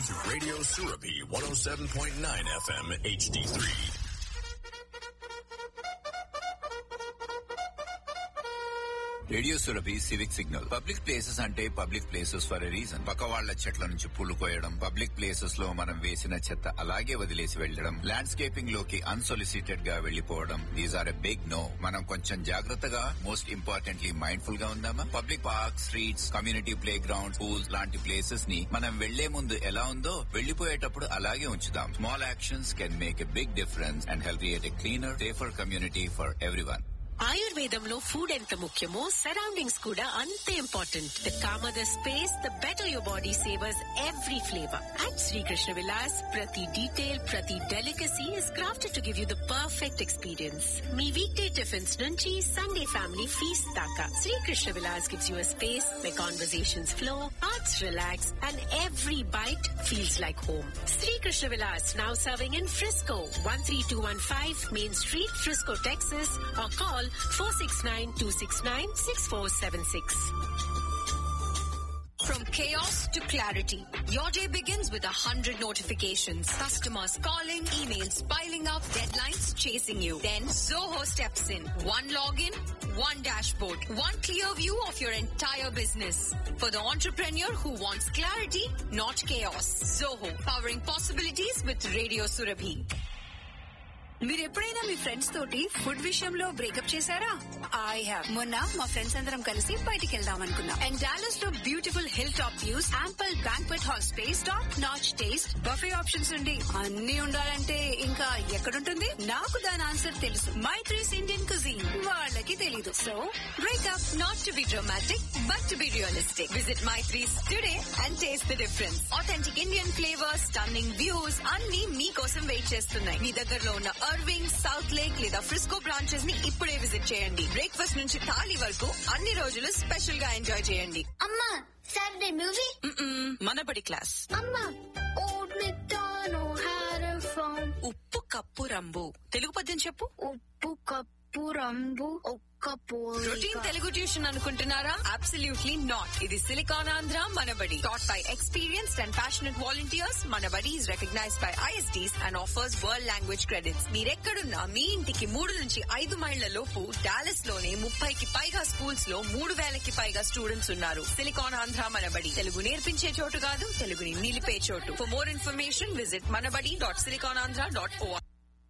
to Radio Surabi 107.9 FM HD3. Radio Surabhi civic signal public places అంటే public places for a reason పక్క వాళ్ల చెట్ల నుంచి పూలు కోయడం పబ్లిక్ ప్లేసెస్ లో మనం వేసిన చెత్త అలాగే వదిలేసి వెళ్లడం ల్యాండ్స్కేపింగ్ లోకి అన్సొలిసిటెడ్ గా వెళ్లిపోవడం these are a big no మనం కొంచెం జాగ్రత్తగా మోస్ట్ ఇంపార్టెంట్లీ మైండ్ఫుల్ గా ఉందామా public park streets community playground schools లాంటి ప్లేసెస్ ని మనం వెళ్లే ముందు ఎలా ఉందో వెళ్లిపోయేటప్పుడు అలాగే ఉంచుదాం small actions can make a big difference and help create a cleaner safer community for everyone ఆయుర్వేదంలో ఫుడ్ ఎంత ముఖ్యమో సరౌండింగ్స్ కూడా అంతే important the calmer the space the better your body savours every flavour at Srikrishna Vilas ప్రతి detail ప్రతి delicacy is crafted to give you the perfect experience మీ weekday tiffins నుంచి Sunday family feast దాకా Srikrishna Vilas gives you space where conversations flow, hearts relax, and every bite feels like home. Sri Krishna Vilas now serving in Frisco, 13215 Main Street, Frisco, Texas, or call 469-269-6476. From chaos to clarity, your day begins with a hundred notifications. Customers calling, emails piling up, deadlines chasing you. Then Zoho steps in. One login, one dashboard, one clear view of your entire business. For the entrepreneur who wants clarity, not chaos. Zoho, powering possibilities with Radio Surabhi. మీరు ఎప్పుడైనా మీ friends తోటి food విషయంలో breakup చేశారా I have మొన్న మా friends అందరం కలిసి బయటికి వెళ్దాం అనుకున్నాం అండ్ డాలస్ లో beautiful hill top views ample banquet hall space top notch taste buffet options ఉండి అన్ని ఉండాలంటే ఇంకా ఎక్కడుంటుంది నాకు దాని ఆన్సర్ తెలుసు మై త్రీస్ ఇండియన్ కుజీన్ వాళ్ళకి తెలీదు so Breakup not to be dramatic, but to be realistic. Visit My Threes today and taste the difference. Authentic Indian flavors, stunning views, అన్ని మీకోసం వెయిట్ చేస్తున్నాయి మీ దగ్గరలో ఉన్న అర్వింగ్ సౌత్ లేక్ లేదా Frisco branches ని ఇప్పుడే విజిట్ చేయండి బ్రేక్ఫాస్ట్ నుంచి థాలీ వరకు అన్ని రోజులు స్పెషల్ గా ఎంజాయ్ చేయండి అమ్మా సాటర్డే మూవీ మనబడి క్లాస్ అమ్మా old McDonald had a farm ఉప్పు కప్పు రంబు తెలుగు పద్యం చెప్పు ఉప్పు కప్పు రంబు ఒక్క రొటీన్ పోలిక తెలుగు ట్యూషన్ అనుకుంటున్నారా అబ్సల్యూట్లీ నాట్ ఇది Silicon Andhra Manabadi taught by experienced and passionate volunteers Manabadi is recognized by ISDs and offers world language credits మీరెక్కడున్నా మీ ఇంటికి మూడు నుంచి ఐదు మైళ్ల లోపు డాలస్ లోనే ముప్పైకి పైగా స్కూల్స్ లో మూడు వేలకి పైగా స్టూడెంట్స్ ఉన్నారు సిలికాన్ ఆంధ్ర మనబడి తెలుగు నేర్పించే చోటు కాదు తెలుగుని నిలిపే చోటు for more information visit Manabadi dot Silicon Andhra dot O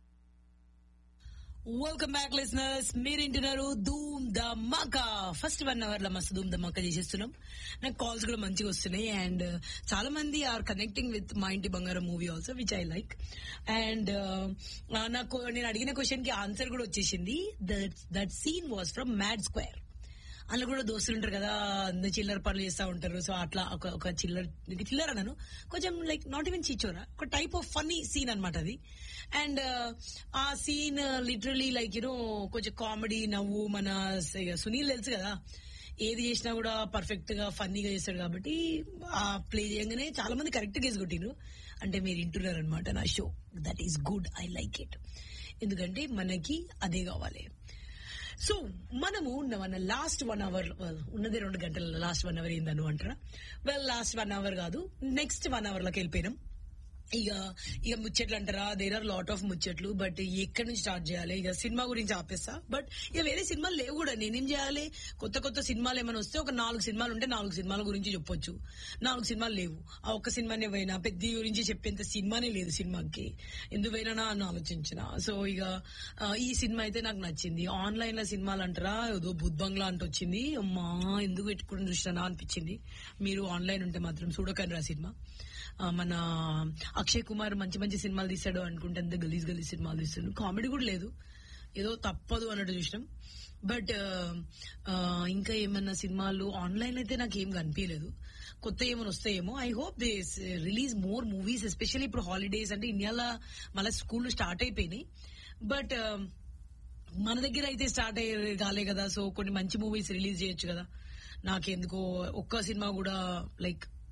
welcome back listeners మీరు వింటున్నారు ధూమ్ ధమాకా ఫస్ట్ వన్ అవర్ లో మస్తు ధూమ్ ధమాకా చేసేస్తున్నాం నాకు కాల్స్ కూడా మంచిగా వస్తున్నాయి అండ్ చాలా మంది are connecting with Maa Inti Bangaram movie also which I like and నాకు నేను అడిగిన క్వశ్చన్ కి ఆన్సర్ కూడా వచ్చేసింది that that scene was from Mad Square అందులో కూడా దోస్తులు ఉంటారు కదా అందరు చిల్లర పనులు చేస్తూ ఉంటారు సో అట్లా ఒక ఒక చిల్లర చిల్లర అన్నాను కొంచెం లైక్ నాట్ ఈవెన్ చీచోరా ఒక టైప్ ఆఫ్ ఫన్నీ సీన్ అనమాట అది అండ్ ఆ సీన్ లిటరలీ లైక్ యూనో కొంచెం కామెడీ నవ్వు మన స- సునీల్ తెలుసు కదా ఏది చేసినా కూడా పర్ఫెక్ట్ గా ఫన్నీగా చేస్తాడు కాబట్టి ఆ ప్లే చేయగానే చాలా మంది కరెక్ట్ గేసి కొట్టిండ్రు అంటే మీరు వింటున్నారు అనమాట నా show that is good I like it ఎందుకంటే మనకి అదే కావాలి సో మనము మన లాస్ట్ వన్ అవర్ ఉన్నది రెండు గంటల లాస్ట్ వన్ అవర్ ఏందను అంటారా వెల్ లాస్ట్ వన్ అవర్ కాదు నెక్స్ట్ వన్ అవర్ లోకి వెళ్ళిపోయినాం ఇక ఇక ముచ్చట్లు అంటారా దేర్ ఆర్ లాట్ ఆఫ్ ముచ్చట్లు బట్ ఎక్కడి నుంచి స్టార్ట్ చేయాలి ఇక సినిమా గురించి ఆపేస్తా బట్ ఇక వేరే సినిమాలు లేవు కూడా నేనేం చేయాలి కొత్త కొత్త సినిమాలు ఏమైనా వస్తే ఒక నాలుగు సినిమాలు ఉంటే నాలుగు సినిమాల గురించి చెప్పొచ్చు నాలుగు సినిమాలు లేవు ఆ ఒక్క సినిమానే పోయినా పెద్ద గురించి చెప్పేంత సినిమానే లేదు సినిమాకి ఎందుకు పోయినా అని ఆలోచించిన సో ఇక ఆ, ఈ సినిమా అయితే నాకు నచ్చింది ఆన్లైన్ లో సినిమాలు అంటారా ఏదో బుద్ధ్ బంగ్లా అంటూ వచ్చింది అమ్మా ఎందుకు పెట్టుకుని చూసినా అనిపించింది మీరు ఆన్లైన్ ఉంటే మాత్రం చూడకండి రా సినిమా ఆ, మన అక్షయ్ కుమార్ మంచి మంచి సినిమాలు తీశాడు అనుకుంటే అంత గలీజ్ గలీజ్ సినిమాలు తీస్తాడు కామెడీ కూడా లేదు ఏదో తప్పదు అన్నట్టు చూసినాం బట్ ఇంకా ఏమన్నా సినిమాలు ఆన్లైన్ అయితే నాకు ఏం కనిపించలేదు కొత్త ఏమైనా వస్తాయేమో I hope they release more movies especially ఇప్పుడు హాలిడేస్ అంటే ఇండియాలో మళ్ళీ స్కూల్ స్టార్ట్ అయిపోయినాయి బట్ మన దగ్గర అయితే స్టార్ట్ అయ్యే కాలే కదా సో కొన్ని మంచి మూవీస్ రిలీజ్ చేయొచ్చు కదా నాకెందుకో ఒక్క సినిమా కూడా లైక్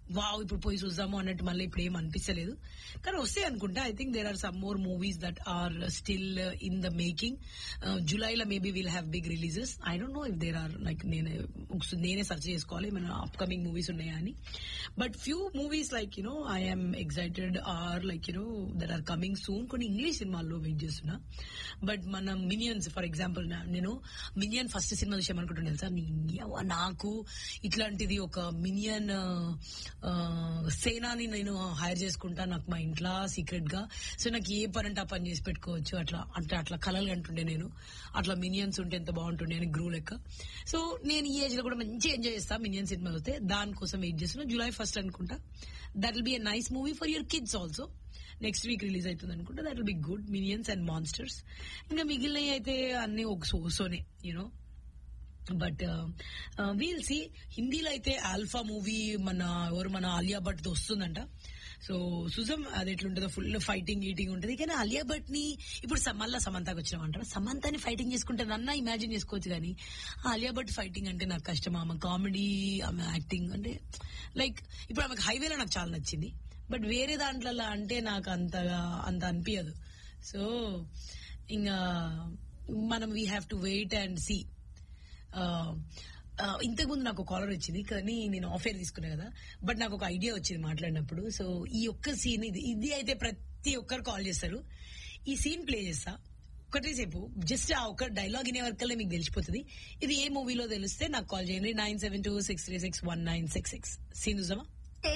వావ్ ఇప్పుడు పోయి చూద్దాము అన్నట్టు మళ్ళీ ఇప్పుడు ఏం అనిపించలేదు కానీ వస్తే అనుకుంటా I think there are some more movies that are still in the making జూలైలో maybe will have big releases I don't know if there are like నేనే ఒకసారి నేనే సెర్చ్ చేసుకోవాలి మన అప్కమింగ్ మూవీస్ ఉన్నాయా అని but few movies like you know I'm excited are like you know that are coming soon కొన్ని English సినిమాల్లో వెయిట్ చేస్తున్నా బట్ మన మినియన్స్ ఫర్ ఎగ్జాంపుల్ నేను మినియన్ ఫస్ట్ సినిమా విషయం అనుకుంటున్నాను తెలుసా నీ యవ్వ నాకు ఇట్లాంటిది ఒక మినియన్ సేనాని నేను హైర్ చేసుకుంటా నాకు మా ఇంట్లో సీక్రెట్ గా సో నాకు ఏ పని అంటే ఆ పని చేసి పెట్టుకోవచ్చు అట్లా అంటే అట్లా కలలు అంటుండే నేను అట్లా మినియన్స్ ఉంటే ఎంత బాగుంటుండే అని గ్రూ లెక్క సో నేను ఈ ఏజ్ లో కూడా మంచిగా ఎంజాయ్ చేస్తా మినియన్ సినిమా వస్తే దానికోసం వెయిట్ చేస్తున్నా జూలై ఫస్ట్ అనుకుంటా that will be a nice movie for your kids also next week release అవుతుంది అనుకుంటా that will be good Minions and Monsters ఇంకా మిగిలినవి అయితే అన్ని ఒక సోసోనే యూనో బట్ వీల్ సి హిందీలో అయితే ఆల్ఫా మూవీ మన ఎవరు మన ఆలియా భట్ తో వస్తుందంట సో సుజం అది ఎట్లుంటుందో ఫుల్ ఫైటింగ్ ఈటింగ్ ఉంటుంది కానీ ఆలియా భట్ ని ఇప్పుడు స- మళ్ళా సమంతకు వచ్చినామంటారు సమంతని ఫైటింగ్ చేసుకుంటే నన్న ఇమాజిన్ చేసుకోవచ్చు కానీ ఆలియా భట్ ఫైటింగ్ అంటే నాకు కష్టం ఆమె కామెడీ ఆమె యాక్టింగ్ అంటే లైక్ ఇప్పుడు ఆమెకు హైవేలో నాకు చాలా నచ్చింది బట్ వేరే దాంట్లో అంటే నాకు అంతగా అంత అనిపించదు సో ఇంకా మనం we have to wait and see ఇంతకు ముందు నాకు కాలర్ వచ్చింది కానీ నేను ఆఫర్ తీసుకున్నా కదా బట్ నాకు ఒక ఐడియా వచ్చింది మాట్లాడినప్పుడు సో ఈ ఒక్క సీన్ ఇది ఇది అయితే ప్రతి ఒక్కరు కాల్ చేస్తారు ఈ సీన్ ప్లే చేస్తా ఒకటే సేపు జస్ట్ ఆ ఒక్క డైలాగ్ ఇనే వరకల్లా మీకు తెలిసిపోతుంది ఇది ఏ మూవీలో తెలిస్తే నాకు కాల్ చేయండి nine seven two six three six one nine six six scene చూసామా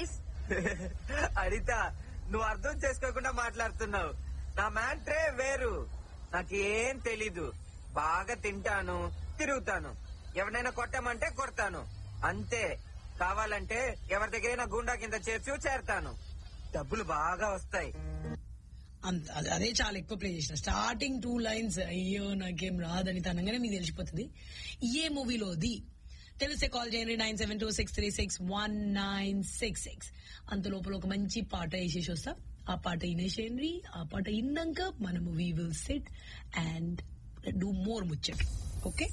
అడిత నువ్వు అర్థం చేసుకోకుండా మాట్లాడుతున్నావు నా మ్యాట్రే వేరు నాకేం తెలీదు బాగా తింటాను తిరుగుతాను ఎవరినైనా కొట్టమంటే కొడతాను అంతే కావాలంటే ఎవరి దగ్గరైనా గుండా కింద చేర్చు చేరతాను డబ్బులు బాగా వస్తాయి అంత అదే- అదే చాలా ఎక్కువ ప్లే చేసిన స్టార్టింగ్ టూ లైన్స్ అయ్యో నాకేం రాదని తనంగానే మీకు తెలిసిపోతుంది ఏ మూవీలోది తెలిస్తే కాల్ చేయండి nine seven two six three six one nine six six అంత లోపల ఒక మంచి పాట వేసేసి వస్తా ఆ పాట వినేసేయండి ఆ పాట విన్నాక మనము we will sit and do more ముచ్చట్ ఓకే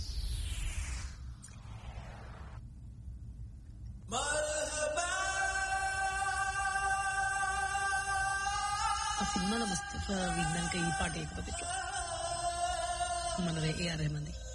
ఆ సినిమాలో ముస్తఫా విన్నాక ఈ పాట వేయకపోతే ఎట్లా? మన ఏఆర్ రెహమాన్ది